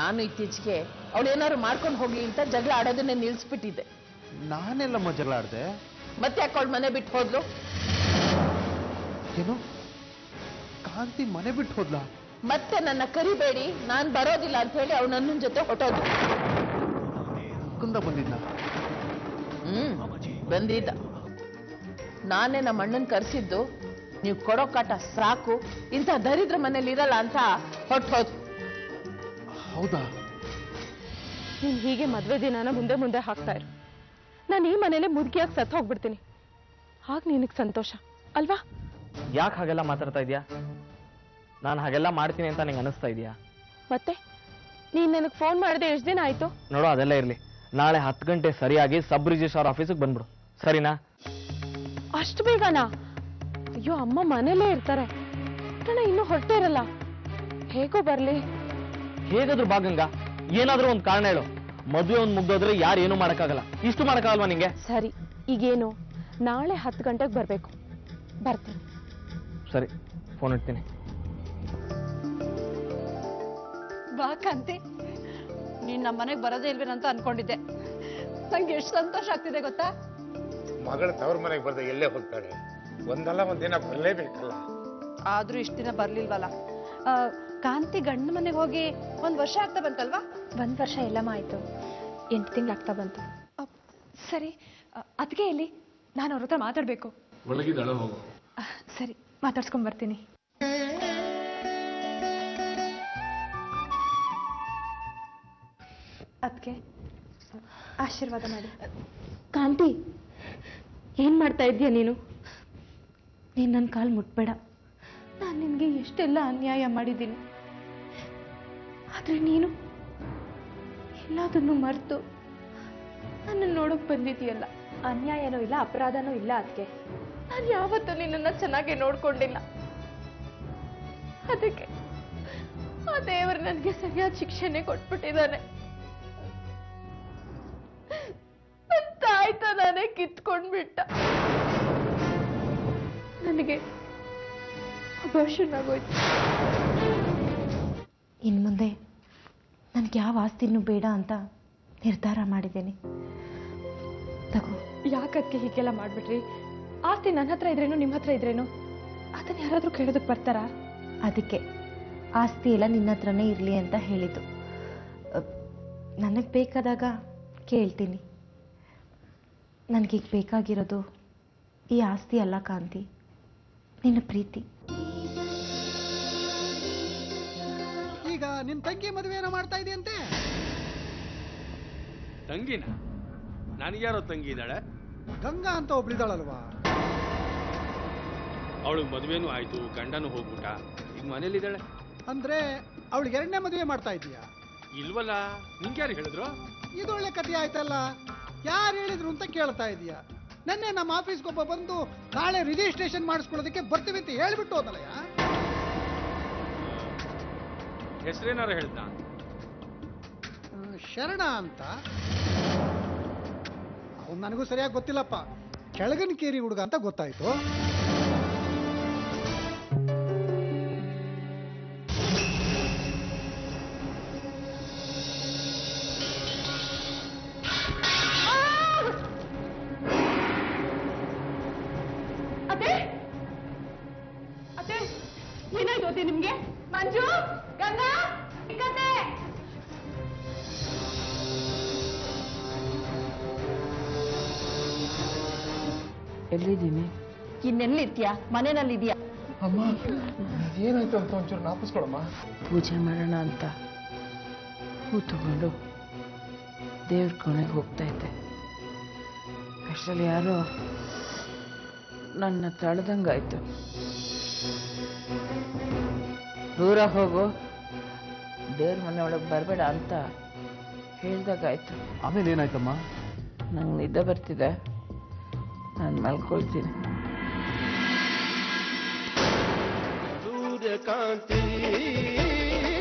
ನಾನು ಇತ್ತೀಚೆಗೆ ಅವಳು ಏನಾದ್ರು ಮಾಡ್ಕೊಂಡು ಹೋಗ್ಲಿ ಅಂತ ಜಗಳ ಆಡೋದನ್ನೇ ನಿಲ್ಲಿಸ್ಬಿಟ್ಟಿದ್ದೆ ನಾನೆಲ್ಲಮ್ಮ ಜಗಳ ಆಡ್ದೆ ಮತ್ತೆ ಯಾಕೆ ಅವಳು ಮನೆ ಬಿಟ್ಟು ಹೋದ್ಲು ಏನು ಕಾಂತಿ ಮನೆ ಬಿಟ್ಟು ಹೋದ್ಲಾ ಮತ್ತೆ ನನ್ನ ಕರಿಬೇಡಿ ನಾನು ಬರೋದಿಲ್ಲ ಅಂತ ಹೇಳಿ ಅವಳು ನನ್ನ ಜೊತೆ ಹೊಟ್ಟೋದು ಕುಂದ ಬಂದಿದ್ನ ಹ್ಮ್ ಬಂದಿದ್ದ ನಾನೇ ನಮ್ಮ ಅಣ್ಣನ್ ಕರೆಸಿದ್ದು ನೀವು ಕೊಡೋ ಕಾಟ ಸಾಕು ಇಂಥ ದರಿದ್ರ ಮನೇಲಿ ಇರಲ್ಲ ಅಂತ ಹೊಟ್ಟು ಹೋದ್ ಹೌದಾ ನೀನ್ ಹೀಗೆ ಮದ್ವೆ ದಿನಾನ ಮುಂದೆ ಮುಂದೆ ಹಾಕ್ತಾ ಇರು ನಾನು ಈ ಮನೇಲೆ ಮುದುಕಿಯಾಗಿ ಸತ್ತು ಹೋಗ್ಬಿಡ್ತೀನಿ ಆಗ ನಿನಗೆ ಸಂತೋಷ ಅಲ್ವಾ ಯಾಕೆ ಹಾಗೆಲ್ಲ ಮಾತಾಡ್ತಾ ಇದೀಯಾ ನಾನು ಹಾಗೆಲ್ಲ ಮಾಡ್ತೀನಿ ಅಂತ ನಿಂಗೆ ಅನಿಸ್ತಾ ಇದೆಯಾ ಮತ್ತೆ ನೀನ್ ನನಗೆ ಫೋನ್ ಮಾಡಿದೆ ಎಷ್ಟು ದಿನ ಆಯ್ತು ನೋಡು ಅದೆಲ್ಲ ಇರಲಿ ನಾಳೆ ಹತ್ತು ಗಂಟೆ ಸರಿಯಾಗಿ ಸಬ್ ರಿಜಿಸ್ಟ್ರಾರ್ ಆಫೀಸಿಗೆ ಬಂದ್ಬಿಡು ಸರಿನಾ ಅಷ್ಟು ಬೇಗನಾ ಅಯ್ಯೋ ಅಮ್ಮ ಮನೇಲೇ ಇರ್ತಾರೆ ಪುಟ್ಟಣ್ಣ ಇನ್ನೂ ಹೊರಟೇ ಇರಲ್ಲ ಹೇಗೋ ಬರ್ಲಿ ಹೇಗಾದ್ರೂ ಭಾಗಂಗ ಏನಾದ್ರೂ ಒಂದು ಕಾರಣ ಹೇಳು ಮದುವೆ ಒಂದು ಮುಗ್ದೋದ್ರೆ ಯಾರು ಏನು ಮಾಡೋಕ್ಕಾಗಲ್ಲ ಇಷ್ಟು ಮಾಡೋಕ್ಕಾಗಲ್ವಾ ನಿಂಗೆ ಸರಿ ಈಗೇನು ನಾಳೆ ಹತ್ತು ಗಂಟೆಗೆ ಬರಬೇಕು ಬರ್ತೀನಿ ಸರಿ ಫೋನ್ ಇಡ್ತೀನಿ ಬಾ ಕಾಂತಿ ನೀನ್ ನಮ್ಮ ಮನೆಗೆ ಬರೋದೇ ಇಲ್ವೇನಂತ ಅನ್ಕೊಂಡಿದ್ದೆ ನಂಗೆ ಎಷ್ಟು ಸಂತೋಷ ಆಗ್ತಿದೆ ಗೊತ್ತಾ ಮಗಳ ತವ್ರ ಮನೆಗೆ ಬರ್ದೆ ಎಲ್ಲೇ ಹೋಗ್ತಾಳೆ ಒಂದಲ್ಲ ಒಂದಿನ ಬರಲೇಬೇಕಲ್ಲ ಆದ್ರೂ ಇಷ್ಟ ದಿನ ಬರ್ಲಿಲ್ವಲ್ಲ ಆ, ಕಾಂತಿ ಗಂಡ ಮನೆಗೆ ಹೋಗಿ ಒಂದ್ ವರ್ಷ ಆಗ್ತಾ ಬಂತಲ್ವಾ ಒಂದ್ ವರ್ಷ ಎಲ್ಲಮ್ಮ ಆಯ್ತು ಎಂಟು ತಿಂಗಳಾಗ್ತಾ ಬಂತು ಅಪ್, ಸರಿ ಅದಕ್ಕೆ ಇಲ್ಲಿ ನಾನು ಅವ್ರ ಹತ್ರ ಮಾತಾಡ್ಬೇಕು ಒಳಗಿದ್ದಾಳೆ ಹೋಗು ಆ, ಸರಿ ಮಾತಾಡ್ಸ್ಕೊಂಡ್ ಬರ್ತೀನಿ ಅದಕ್ಕೆ ಆಶೀರ್ವಾದ ಮಾಡಿ ಕಾಂತಿ ಏನ್ ಮಾಡ್ತಾ ಇದ್ದೀಯ ನೀನು ನೀನ್ ನನ್ನ ಕಾಲ್ ಮುಟ್ಬೇಡ ನಾನು ನಿನ್ಗೆ ಎಷ್ಟೆಲ್ಲ ಅನ್ಯಾಯ ಮಾಡಿದ್ದೀನಿ ಆದ್ರೆ ನೀನು ಎಲ್ಲದನ್ನು ಮರೆತು ನನ್ನ ನೋಡಕ್ ಬಂದಿದೀಯಲ್ಲ ಅನ್ಯಾಯನೂ ಇಲ್ಲ ಅಪರಾಧನೂ ಇಲ್ಲ ಅದಕ್ಕೆ ನಾನು ಯಾವತ್ತೂ ನಿನ್ನನ್ನ ಚೆನ್ನಾಗಿ ನೋಡ್ಕೊಂಡಿಲ್ಲ ಅದಕ್ಕೆ ಆ ದೇವರು ನನಗೆ ಸರಿಯಾದ ಶಿಕ್ಷೆನೆ ಕೊಟ್ಬಿಟ್ಟಿದ್ದಾನೆ ನನ್ನ ತಾಯ್ತನಾನೇ ಕಿತ್ಕೊಂಡ್ಬಿಟ್ಟ ನನಗೆ ಅಬಾರ್ಷನ್ ಆಗೋಯ್ತು ಇನ್ನು ಮುಂದೆ ನನಗೆ ಯಾವ ಆಸ್ತಿನೂ ಬೇಡ ಅಂತ ನಿರ್ಧಾರ ಮಾಡಿದ್ದೇನೆ ತಗೋ ಯಾಕದ್ಕೆ ಹೀಗೆಲ್ಲ ಮಾಡ್ಬಿಟ್ರಿ ಆಸ್ತಿ ನನ್ನ ಹತ್ರ ಇದ್ರೇನು ನಿಮ್ಮ ಹತ್ರ ಇದ್ರೇನು ಅದನ್ನ ಯಾರಾದ್ರೂ ಕೇಳೋದಕ್ಕೆ ಬರ್ತಾರಾ ಅದಕ್ಕೆ ಆಸ್ತಿ ಎಲ್ಲ ನಿನ್ನ ಹತ್ರನೇ ಇರಲಿ ಅಂತ ಹೇಳಿದ್ದು ನನಗೆ ಬೇಕಾದಾಗ ಕೇಳ್ತೀನಿ ನನಗೀಗ ಬೇಕಾಗಿರೋದು ಈ ಆಸ್ತಿ ಅಲ್ಲ ಕಾಂತಿ ನಿನ್ನ ಪ್ರೀತಿ ಈಗ ನಿನ್ ತಂಗಿ ಮದುವೆನ ಮಾಡ್ತಾ ಇದೆಯಂತೆ ತಂಗಿನ ನನಗ್ಯಾರೋ ತಂಗಿ ಇದ್ದಾಳೆ ಗಂಗಾ ಅಂತ ಒಬ್ಳಿದಾಳಲ್ವಾ ಅವಳಿಗೆ ಮದುವೆನೂ ಆಯ್ತು ಗಂಡನೂ ಹೋಗ್ಬಿಟ್ಟ ಈಗ ಮನೇಲಿದ್ದಾಳೆ ಅಂದ್ರೆ ಅವಳಿಗೆ ಎರಡನೇ ಮದುವೆ ಮಾಡ್ತಾ ಇದೀಯಾ ಇಲ್ವಲ್ಲ ನಿಂಗ್ಯಾರು ಹೇಳಿದ್ರು ಇದು ಒಳ್ಳೆ ಕಥೆ ಆಯ್ತಲ್ಲ ಯಾರು ಹೇಳಿದ್ರು ಅಂತ ಕೇಳ್ತಾ ಇದೀಯಾ ನೆನ್ನೆ ನಮ್ಮ ಆಫೀಸ್ಗೊಬ್ಬ ಬಂದು ನಾಳೆ ರಿಜಿಸ್ಟ್ರೇಷನ್ ಮಾಡಿಸ್ಕೊಳ್ಳೋದಕ್ಕೆ ಬರ್ತೀವಿ ಅಂತ ಹೇಳ್ಬಿಟ್ಟು ಹೋದಲ್ಲಯ್ಯ ಹೆಸರೇನಾರ ಹೇಳ್ದ ಹ್ಮ್, ಶರಣ ಅಂತ ಅವ್ನು ನನಗೂ ಸರಿಯಾಗಿ ಗೊತ್ತಿಲ್ಲಪ್ಪ ಕೆಳಗನ ಕೇರಿ ಹುಡುಗ ಅಂತ ಗೊತ್ತಾಯ್ತು ಅದೇ ಅದೇ ಏನಾಯ್ತು ಅದೇ ನಿಮ್ಗೆ ಮಂಜು ಗಂಗಾ ಕತೆ ಎಲ್ಲಿದ್ದೀನಿ ಇನ್ನೆಲ್ಲಿದ್ಯಾ ಮನೆಯಲ್ಲಿದ್ಯಾ ಅಮ್ಮ ಏನಾಯ್ತು ಅಂತ ಒಂಚೂರು ನಾಪಿಸ್ಕೊಳಮ್ಮ ಪೂಜೆ ಮಾಡೋಣ ಅಂತ ಹೂ ತಗೊಂಡು ದೇವ್ರ ಕೋಣೆಗೆ ಹೋಗ್ತಾ ಇದ್ದೆ ಅಷ್ಟರಲ್ಲಿ ಯಾರೋ ನನ್ನ ತಳ್ದಂಗಾಯ್ತು ದೂರ ಹೋಗು ದೇವ್ರ ಮನೆ ಒಳಗೆ ಬರಬೇಡ ಅಂತ ಹೇಳ್ದಾಗಾಯ್ತು ಆಮೇಲೆ ಏನಾಯ್ತಮ್ಮ ನಂಗೆ ನಿದ್ದೆ ಬರ್ತಿದೆ ನಾನು ಮಲ್ಕೊಳ್ತೀನಿ ಸೂರ್ಯಕಾಂತಿ